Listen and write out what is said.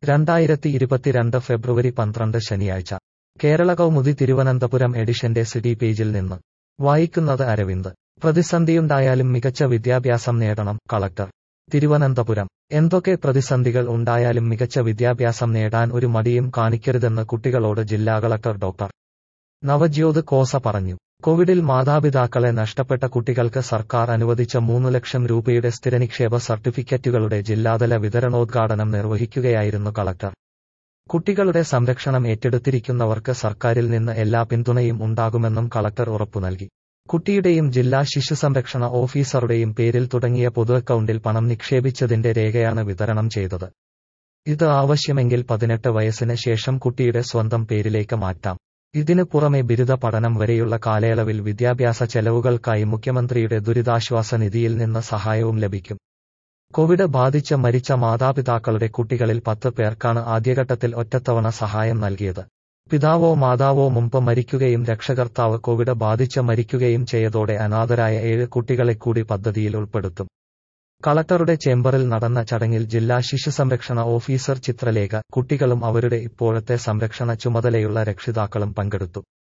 രണ്ടായിരത്തി ഇരുപത്തിരണ്ട് ഫെബ്രുവരി പന്ത്രണ്ട് ശനിയാഴ്ച കേരള കൗമുദി തിരുവനന്തപുരം എഡിഷന്റെ സിറ്റി പേജിൽ നിന്ന് വായിക്കുന്നത് അരവിന്ദ് പ്രതിസന്ധിയുണ്ടായാലും മികച്ച വിദ്യാഭ്യാസം നേടണം കളക്ടർ തിരുവനന്തപുരം എന്തൊക്കെ പ്രതിസന്ധികൾ ഉണ്ടായാലും മികച്ച വിദ്യാഭ്യാസം നേടാൻ ഒരു മടിയും കാണിക്കരുതെന്ന് കുട്ടികളോട് ജില്ലാ കളക്ടർ ഡോക്ടർ നവജ്യോത് കോസ പറഞ്ഞു കോവിഡിൽ മാതാപിതാക്കളെ നഷ്ടപ്പെട്ട കുട്ടികൾക്ക് സർക്കാർ അനുവദിച്ച മൂന്ന് ലക്ഷം രൂപയുടെ സ്ഥിരനിക്ഷേപ സർട്ടിഫിക്കറ്റുകളുടെ ജില്ലാതല വിതരണോദ്ഘാടനം നിർവഹിക്കുകയായിരുന്നു കളക്ടർ കുട്ടികളുടെ സംരക്ഷണം ഏറ്റെടുത്തിരിക്കുന്നവർക്ക് സർക്കാരിൽ നിന്ന് എല്ലാ പിന്തുണയും ഉണ്ടാകുമെന്നും കളക്ടർ ഉറപ്പു നൽകി കുട്ടിയുടെയും ജില്ലാ ശിശുസംരക്ഷണ ഓഫീസറുടെയും പേരിൽ തുടങ്ങിയ പൊതു അക്കൗണ്ടിൽ പണം നിക്ഷേപിച്ചതിന്റെ രേഖയാണ് വിതരണം ചെയ്തത് ഇത് ആവശ്യമെങ്കിൽ പതിനെട്ട് വയസ്സിന് ശേഷം കുട്ടിയുടെ സ്വന്തം പേരിലേക്ക് മാറ്റാം ഇതിനു പുറമെ ബിരുദ പഠനം വരെയുള്ള കാലയളവിൽ വിദ്യാഭ്യാസ ചെലവുകൾക്കായി മുഖ്യമന്ത്രിയുടെ ദുരിതാശ്വാസ നിധിയിൽ നിന്ന് സഹായവും ലഭിക്കും കോവിഡ് ബാധിച്ച് മരിച്ച മാതാപിതാക്കളുടെ കുട്ടികളിൽ പത്ത് പേർക്കാണ് ആദ്യഘട്ടത്തിൽ ഒറ്റത്തവണ സഹായം നൽകിയത് പിതാവോ മാതാവോ മുമ്പ് മരിക്കുകയും രക്ഷകർത്താവ് കോവിഡ് ബാധിച്ച് മരിക്കുകയും ചെയ്തതോടെ അനാഥരായ ഏഴ് കുട്ടികളെ കൂടി പദ്ധതിയിൽ ഉൾപ്പെടുത്തും കളക്ടറുടെ ചേംബറിൽ നടന്ന ചടങ്ങിൽ ജില്ലാ ശിശുസംരക്ഷണ ഓഫീസർ ചിത്രലേഖ കുട്ടികളും അവരുടെ ഇപ്പോഴത്തെ സംരക്ഷണ ചുമതലയുള്ള രക്ഷിതാക്കളും പങ്കെടുത്തു